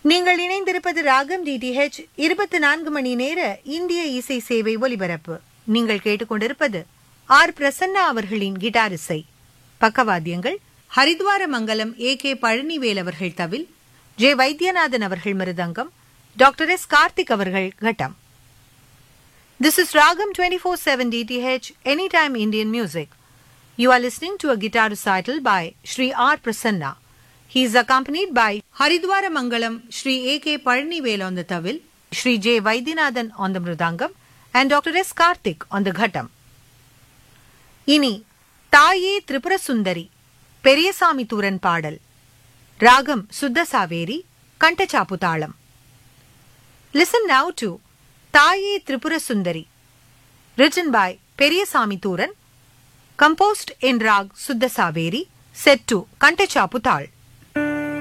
நீங்கள் இணைந்திருப்பது ராகம் டிடிஹெச் இருபத்தி நான்கு மணி நேர இந்திய இசை சேவை ஒலிபரப்பு நீங்கள் கேட்டுக்கொண்டிருப்பது ஆர் பிரசன்னா அவர்களின் கிட்டார் இசை பக்கவாத்தியங்கள் ஹரித்வார மங்கலம் ஏ கே பழனிவேல் அவர்கள் தவில் ஜே வைத்தியநாதன் அவர்கள் மிருதங்கம் டாக்டர் எஸ் கார்த்திக் அவர்கள் கட்டம் this is Raagam twenty four seven DTH any time Indian music You are listening to a guitar recital by Sri R. Prasanna. He is accompanied by Haridwara Mangalam Sri A.K. Palanivel on the tawil, Sri J. Vaidyanathan on the mridangam, and Dr. S. Karthik on the ghatam. இனி தாயே திரிபுர சுந்தரி பெரியசாமி தூரன் பாடல் ராகம் சுத்த சாவேரி கண்டச்சாப்பு தாளம் listen now to தாயே Tripura Sundari written by Periyasamy Thooran composed in rag Suddha Saveri, set to Kantachapu Tal.